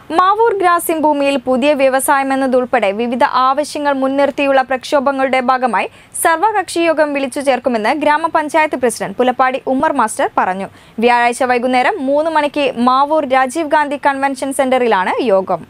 മാവൂർ ഗ്രാസിം ഭൂമിയിൽ പുതിയ വ്യവസായമെന്നതുൾപ്പെടെ വിവിധ ആവശ്യങ്ങൾ മുൻനിർത്തിയുള്ള പ്രക്ഷോഭങ്ങളുടെ ഭാഗമായി സർവകക്ഷി യോഗം വിളിച്ചു ചേർക്കുമെന്ന് ഗ്രാമപഞ്ചായത്ത് പ്രസിഡന്റ് പുലപ്പാടി ഉമ്മർ മാസ്റ്റർ പറഞ്ഞു വ്യാഴാഴ്ച വൈകുന്നേരം മൂന്ന് മണിക്ക് മാവൂർ രാജീവ് ഗാന്ധി കൺവെൻഷൻ സെന്ററിലാണ് യോഗം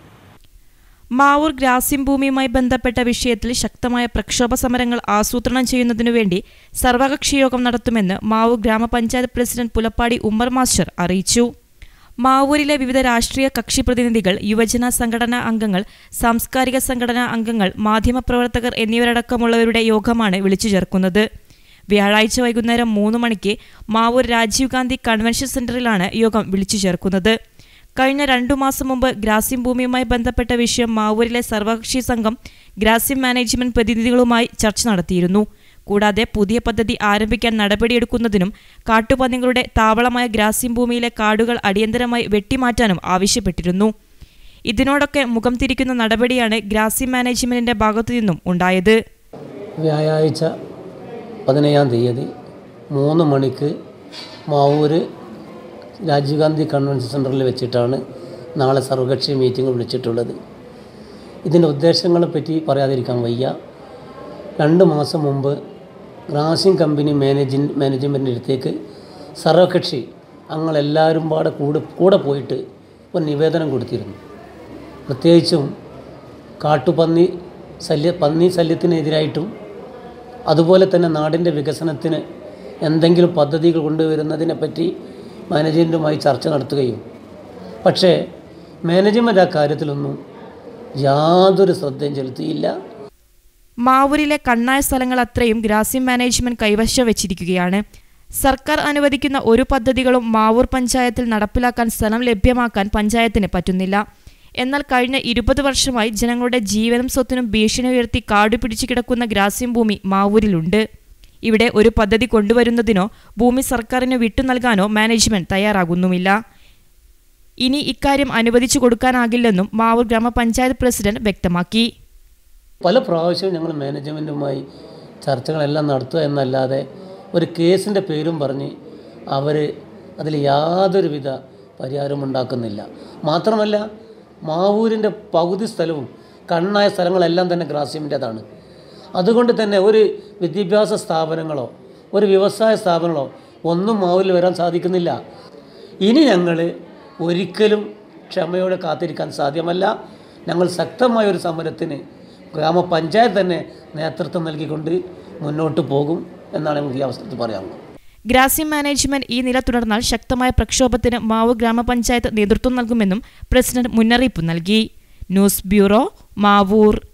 മാവൂർ ഗ്രാസ്യം ഭൂമിയുമായി ബന്ധപ്പെട്ട വിഷയത്തിൽ ശക്തമായ പ്രക്ഷോഭ സമരങ്ങൾ ആസൂത്രണം ചെയ്യുന്നതിനു വേണ്ടി സർവകക്ഷി യോഗം നടത്തുമെന്ന് മാവൂർ ഗ്രാമപഞ്ചായത്ത് പ്രസിഡന്റ് പുലപ്പാടി ഉമ്മർ മാസ്റ്റർ അറിയിച്ചു മാവൂരിലെ വിവിധ രാഷ്ട്രീയ കക്ഷി പ്രതിനിധികൾ യുവജന സംഘടനാ അംഗങ്ങൾ സാംസ്കാരിക സംഘടനാ അംഗങ്ങൾ മാധ്യമപ്രവർത്തകർ എന്നിവരടക്കമുള്ളവരുടെ യോഗമാണ് വിളിച്ചു ചേർക്കുന്നത് വ്യാഴാഴ്ച വൈകുന്നേരം മൂന്ന് മണിക്ക് മാവൂർ രാജീവ് ഗാന്ധി കൺവെൻഷൻ സെന്ററിലാണ് യോഗം വിളിച്ചു ചേർക്കുന്നത് കഴിഞ്ഞ രണ്ടു മാസം മുമ്പ് ഗ്രാസ്യം ഭൂമിയുമായി ബന്ധപ്പെട്ട വിഷയം മാവൂരിലെ സർവകക്ഷി സംഘം ഗ്രാസ്യം മാനേജ്മെന്റ് പ്രതിനിധികളുമായി ചർച്ച നടത്തിയിരുന്നു കൂടാതെ പുതിയ പദ്ധതി ആരംഭിക്കാൻ നടപടിയെടുക്കുന്നതിനും കാട്ടുപന്നികളുടെ താവളമായ ഗ്രാസ്യം ഭൂമിയിലെ കാടുകൾ അടിയന്തരമായി വെട്ടിമാറ്റാനും ആവശ്യപ്പെട്ടിരുന്നു ഇതിനോടൊക്കെ മുഖം തിരിക്കുന്ന നടപടിയാണ് ഗ്രാസ്യം മാനേജ്മെന്റിന്റെ ഭാഗത്തു നിന്നും ഉണ്ടായത് വ്യാഴാഴ്ച പതിനേഴാം തീയതി മൂന്ന് മണിക്ക് മാവൂര് രാജീവ് ഗാന്ധി കൺവെൻഷൻ സെൻറ്ററിൽ വെച്ചിട്ടാണ് നാളെ സർവകക്ഷി മീറ്റിംഗ് വിളിച്ചിട്ടുള്ളത് ഇതിൻ്റെ ഉദ്ദേശങ്ങളെ പറ്റി പറയാതിരിക്കാൻ വയ്യ രണ്ട് മാസം മുമ്പ് ഗ്രാസിംഗ് കമ്പനി മാനേജിൻ മാനേജ്മെൻറ്റിൻ്റെ അടുത്തേക്ക് സർവകക്ഷി അങ്ങളെല്ലാവരും പാടെ കൂടെ കൂടെ പോയിട്ട് ഒരു നിവേദനം കൊടുത്തിരുന്നു പ്രത്യേകിച്ചും കാട്ടുപന്നി ശല്യ പന്നി ശല്യത്തിനെതിരായിട്ടും അതുപോലെ തന്നെ നാടിൻ്റെ വികസനത്തിന് എന്തെങ്കിലും പദ്ധതികൾ കൊണ്ടുവരുന്നതിനെ പറ്റി മാനേജ്മെൻറ്റുമായി ചർച്ച നടത്തുകയും പക്ഷേ മാനേജ്മെൻറ്റ് ആ കാര്യത്തിലൊന്നും യാതൊരു ശ്രദ്ധയും ചെലുത്തിയില്ല മാവൂരിലെ കണ്ണായ സ്ഥലങ്ങൾ അത്രയും ഗ്രാസ്യം മാനേജ്മെന്റ് കൈവശം വെച്ചിരിക്കുകയാണ് സർക്കാർ അനുവദിക്കുന്ന ഒരു പദ്ധതികളും മാവൂർ പഞ്ചായത്തിൽ നടപ്പിലാക്കാൻ സ്ഥലം ലഭ്യമാക്കാൻ പഞ്ചായത്തിന് പറ്റുന്നില്ല എന്നാൽ കഴിഞ്ഞ ഇരുപത് വർഷമായി ജനങ്ങളുടെ ജീവനും സ്വത്തിനും ഭീഷണി ഉയർത്തി കാടുപിടിച്ചു കിടക്കുന്ന ഗ്രാസ്യം ഭൂമി മാവൂരിലുണ്ട് ഇവിടെ ഒരു പദ്ധതി കൊണ്ടുവരുന്നതിനോ ഭൂമി സർക്കാരിന് വിട്ടു നൽകാനോ മാനേജ്മെന്റ് തയ്യാറാകുന്നുമില്ല ഇനി ഇക്കാര്യം അനുവദിച്ചു കൊടുക്കാനാകില്ലെന്നും മാവൂർ ഗ്രാമപഞ്ചായത്ത് പ്രസിഡന്റ് വ്യക്തമാക്കി പല പ്രാവശ്യവും ഞങ്ങൾ മാനേജ്മെൻറ്റുമായി ചർച്ചകളെല്ലാം നടത്തുക എന്നല്ലാതെ ഒരു കേസിൻ്റെ പേരും പറഞ്ഞ് അവർ അതിൽ യാതൊരുവിധ പരിഹാരവും ഉണ്ടാക്കുന്നില്ല മാത്രമല്ല മാവൂരിൻ്റെ പകുതി സ്ഥലവും കണ്ണായ സ്ഥലങ്ങളെല്ലാം തന്നെ ഗ്രാസ്യമിൻ്റേതാണ് അതുകൊണ്ട് തന്നെ ഒരു വിദ്യാഭ്യാസ സ്ഥാപനങ്ങളോ ഒരു വ്യവസായ സ്ഥാപനങ്ങളോ ഒന്നും മാവൂരിൽ വരാൻ സാധിക്കുന്നില്ല ഇനി ഞങ്ങൾ ഒരിക്കലും ക്ഷമയോടെ കാത്തിരിക്കാൻ സാധ്യമല്ല ഞങ്ങൾ ശക്തമായ ഒരു സമരത്തിന് ഗ്രാമപഞ്ചായത്ത് തന്നെ നേതൃത്വം നൽകിക്കൊണ്ട് മുന്നോട്ട് പോകും എന്നാണ് നമുക്ക് ഈ അവസരത്തിൽ പറയാനുള്ളത് ഗ്രാസ്യം മാനേജ്മെന്റ് ഈ നില തുടർന്നാൽ ശക്തമായ പ്രക്ഷോഭത്തിന് മാവൂർ ഗ്രാമപഞ്ചായത്ത് നേതൃത്വം നൽകുമെന്നും പ്രസിഡന്റ് മുന്നറിയിപ്പ് നൽകി ന്യൂസ് ബ്യൂറോ മാവൂർ